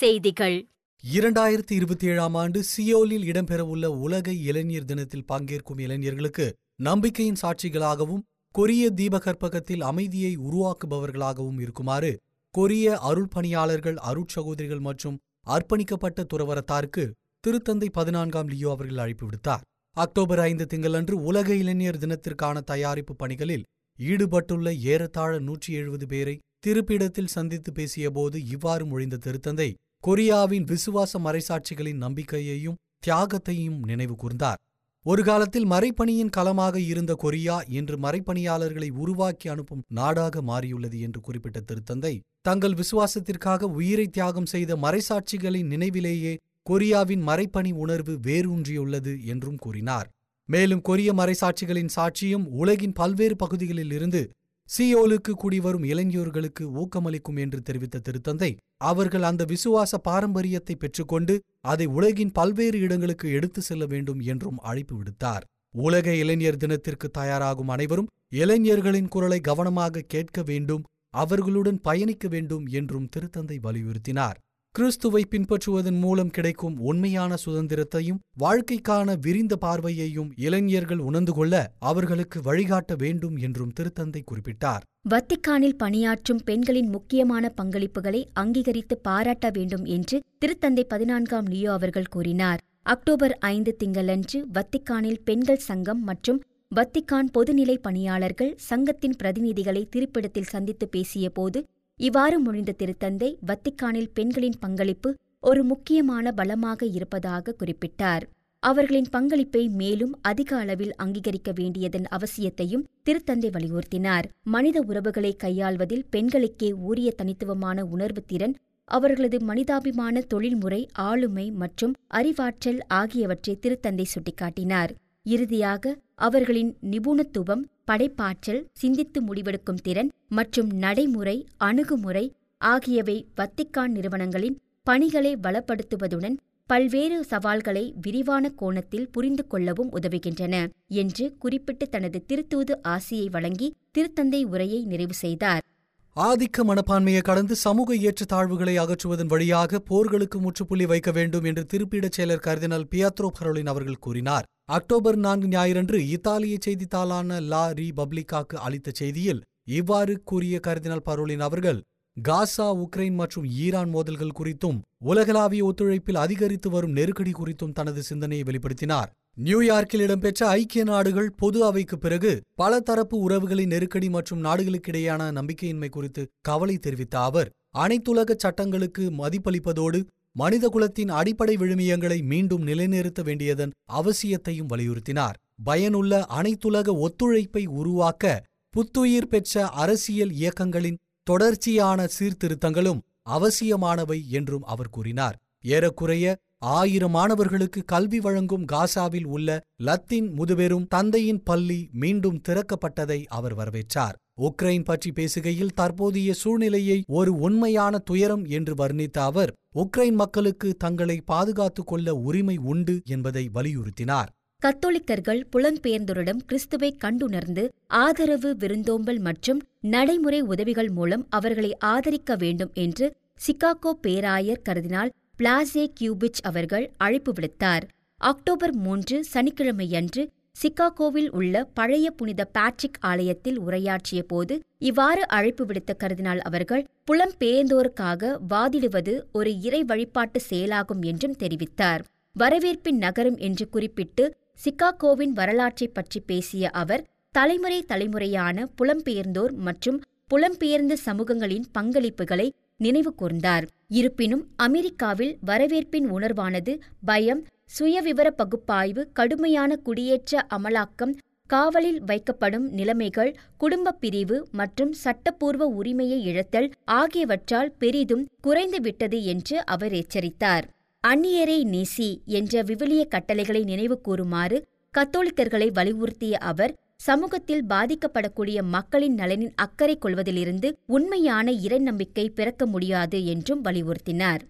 செய்திகள் இரண்டாயிரத்தி இருபத்தி ஏழாம் ஆண்டு சியோலில் இடம்பெறவுள்ள உலக இளைஞர் தினத்தில் பங்கேற்கும் இளைஞர்களுக்கு நம்பிக்கையின் சாட்சிகளாகவும் கொரிய தீபகற்பகத்தில் அமைதியை உருவாக்குபவர்களாகவும் இருக்குமாறு கொரிய அருள் பணியாளர்கள் அருட்சகோதரிகள் மற்றும் அர்ப்பணிக்கப்பட்ட துறவரத்தாருக்கு திருத்தந்தை பதினான்காம் லியோ அவர்கள் அழைப்பு விடுத்தார் அக்டோபர் ஐந்து திங்களன்று உலக இளைஞர் தினத்திற்கான தயாரிப்பு பணிகளில் ஈடுபட்டுள்ள ஏறத்தாழ நூற்றி எழுபது பேரை திருப்பிடத்தில் சந்தித்து பேசியபோது இவ்வாறு மொழிந்த திருத்தந்தை கொரியாவின் விசுவாச மறைசாட்சிகளின் நம்பிக்கையையும் தியாகத்தையும் நினைவு கூர்ந்தார் ஒரு காலத்தில் மறைப்பணியின் களமாக இருந்த கொரியா இன்று மறைப்பணியாளர்களை உருவாக்கி அனுப்பும் நாடாக மாறியுள்ளது என்று குறிப்பிட்ட திருத்தந்தை தங்கள் விசுவாசத்திற்காக உயிரை தியாகம் செய்த மறைசாட்சிகளின் நினைவிலேயே கொரியாவின் மறைப்பணி உணர்வு வேரூன்றியுள்ளது என்றும் கூறினார் மேலும் கொரிய மறைசாட்சிகளின் சாட்சியும் உலகின் பல்வேறு பகுதிகளில் இருந்து சியோலுக்கு குடிவரும் இளைஞர்களுக்கு ஊக்கமளிக்கும் என்று தெரிவித்த திருத்தந்தை அவர்கள் அந்த விசுவாச பாரம்பரியத்தை பெற்றுக்கொண்டு அதை உலகின் பல்வேறு இடங்களுக்கு எடுத்து செல்ல வேண்டும் என்றும் அழைப்பு விடுத்தார் உலக இளைஞர் தினத்திற்கு தயாராகும் அனைவரும் இளைஞர்களின் குரலை கவனமாக கேட்க வேண்டும் அவர்களுடன் பயணிக்க வேண்டும் என்றும் திருத்தந்தை வலியுறுத்தினார் கிறிஸ்துவை பின்பற்றுவதன் மூலம் கிடைக்கும் உண்மையான சுதந்திரத்தையும் வாழ்க்கைக்கான விரிந்த பார்வையையும் இளைஞர்கள் உணர்ந்து கொள்ள அவர்களுக்கு வழிகாட்ட வேண்டும் என்றும் திருத்தந்தை குறிப்பிட்டார் வத்திக்கானில் பணியாற்றும் பெண்களின் முக்கியமான பங்களிப்புகளை அங்கீகரித்து பாராட்ட வேண்டும் என்று திருத்தந்தை பதினான்காம் லியோ அவர்கள் கூறினார் அக்டோபர் ஐந்து திங்களன்று வத்திக்கானில் பெண்கள் சங்கம் மற்றும் வத்திக்கான் பொதுநிலை பணியாளர்கள் சங்கத்தின் பிரதிநிதிகளை திருப்பிடத்தில் சந்தித்து பேசியபோது இவ்வாறு மொழிந்த திருத்தந்தை வத்திக்கானில் பெண்களின் பங்களிப்பு ஒரு முக்கியமான பலமாக இருப்பதாக குறிப்பிட்டார் அவர்களின் பங்களிப்பை மேலும் அதிக அளவில் அங்கீகரிக்க வேண்டியதன் அவசியத்தையும் திருத்தந்தை வலியுறுத்தினார் மனித உறவுகளை கையாள்வதில் பெண்களுக்கே உரிய தனித்துவமான உணர்வு திறன் அவர்களது மனிதாபிமான தொழில்முறை ஆளுமை மற்றும் அறிவாற்றல் ஆகியவற்றை திருத்தந்தை சுட்டிக்காட்டினார் இறுதியாக அவர்களின் நிபுணத்துவம் படைப்பாற்றல் சிந்தித்து முடிவெடுக்கும் திறன் மற்றும் நடைமுறை அணுகுமுறை ஆகியவை வத்திக்கான் நிறுவனங்களின் பணிகளை வளப்படுத்துவதுடன் பல்வேறு சவால்களை விரிவான கோணத்தில் புரிந்து கொள்ளவும் உதவுகின்றன என்று குறிப்பிட்டு தனது திருத்தூது ஆசியை வழங்கி திருத்தந்தை உரையை நிறைவு செய்தார் ஆதிக்க மனப்பான்மையை கடந்து சமூக ஏற்றத்தாழ்வுகளை அகற்றுவதன் வழியாக போர்களுக்கு முற்றுப்புள்ளி வைக்க வேண்டும் என்று திருப்பிடச் செயலர் கர்தினால் பியாத்ரோ பரோலின் அவர்கள் கூறினார் அக்டோபர் நான்கு ஞாயிறன்று இத்தாலிய செய்தித்தாளான லா ரி பப்ளிகாக்கு அளித்த செய்தியில் இவ்வாறு கூறிய கர்தினால் பரோலின் அவர்கள் காசா உக்ரைன் மற்றும் ஈரான் மோதல்கள் குறித்தும் உலகளாவிய ஒத்துழைப்பில் அதிகரித்து வரும் நெருக்கடி குறித்தும் தனது சிந்தனையை வெளிப்படுத்தினார் நியூயார்க்கில் இடம்பெற்ற ஐக்கிய நாடுகள் பொது அவைக்கு பிறகு பல தரப்பு உறவுகளின் நெருக்கடி மற்றும் நாடுகளுக்கிடையான நம்பிக்கையின்மை குறித்து கவலை தெரிவித்த அவர் அனைத்துலக சட்டங்களுக்கு மதிப்பளிப்பதோடு மனிதகுலத்தின் அடிப்படை விழுமியங்களை மீண்டும் நிலைநிறுத்த வேண்டியதன் அவசியத்தையும் வலியுறுத்தினார் பயனுள்ள அனைத்துலக ஒத்துழைப்பை உருவாக்க புத்துயிர் பெற்ற அரசியல் இயக்கங்களின் தொடர்ச்சியான சீர்திருத்தங்களும் அவசியமானவை என்றும் அவர் கூறினார் ஏறக்குறைய ஆயிரம் மாணவர்களுக்கு கல்வி வழங்கும் காசாவில் உள்ள லத்தீன் முதுபெரும் தந்தையின் பள்ளி மீண்டும் திறக்கப்பட்டதை அவர் வரவேற்றார் உக்ரைன் பற்றி பேசுகையில் தற்போதைய சூழ்நிலையை ஒரு உண்மையான துயரம் என்று வர்ணித்த அவர் உக்ரைன் மக்களுக்கு தங்களை பாதுகாத்துக் கொள்ள உரிமை உண்டு என்பதை வலியுறுத்தினார் கத்தோலிக்கர்கள் புலம்பெயர்ந்தோரிடம் கிறிஸ்துவை கண்டுணர்ந்து ஆதரவு விருந்தோம்பல் மற்றும் நடைமுறை உதவிகள் மூலம் அவர்களை ஆதரிக்க வேண்டும் என்று சிகாகோ பேராயர் கருதினால் பிளாசே கியூபிச் அவர்கள் அழைப்பு விடுத்தார் அக்டோபர் மூன்று சனிக்கிழமையன்று சிகாகோவில் உள்ள பழைய புனித பேட்ரிக் ஆலயத்தில் உரையாற்றிய போது இவ்வாறு அழைப்பு விடுத்த கருதினால் அவர்கள் புலம்பெயர்ந்தோருக்காக வாதிடுவது ஒரு இறை வழிபாட்டு செயலாகும் என்றும் தெரிவித்தார் வரவேற்பின் நகரம் என்று குறிப்பிட்டு சிகாகோவின் வரலாற்றைப் பற்றி பேசிய அவர் தலைமுறை தலைமுறையான புலம்பெயர்ந்தோர் மற்றும் புலம்பெயர்ந்த சமூகங்களின் பங்களிப்புகளை நினைவு கூர்ந்தார் இருப்பினும் அமெரிக்காவில் வரவேற்பின் உணர்வானது பயம் சுயவிவர பகுப்பாய்வு கடுமையான குடியேற்ற அமலாக்கம் காவலில் வைக்கப்படும் நிலைமைகள் குடும்பப் பிரிவு மற்றும் சட்டப்பூர்வ உரிமையை இழத்தல் ஆகியவற்றால் பெரிதும் குறைந்துவிட்டது என்று அவர் எச்சரித்தார் அந்நியரை நேசி என்ற விவிலிய கட்டளைகளை நினைவு கூறுமாறு கத்தோலிக்கர்களை வலியுறுத்திய அவர் சமூகத்தில் பாதிக்கப்படக்கூடிய மக்களின் நலனின் அக்கறை கொள்வதிலிருந்து உண்மையான இறைநம்பிக்கை பிறக்க முடியாது என்றும் வலியுறுத்தினார்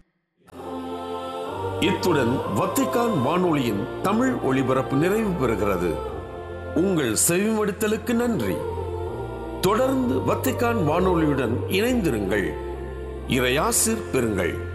இத்துடன் வத்திக்கான் வானொலியின் தமிழ் ஒளிபரப்பு நிறைவு பெறுகிறது உங்கள் செவிமடுத்தலுக்கு நன்றி தொடர்ந்து வத்திக்கான் வானொலியுடன் இணைந்திருங்கள் இறையாசிர் பெறுங்கள்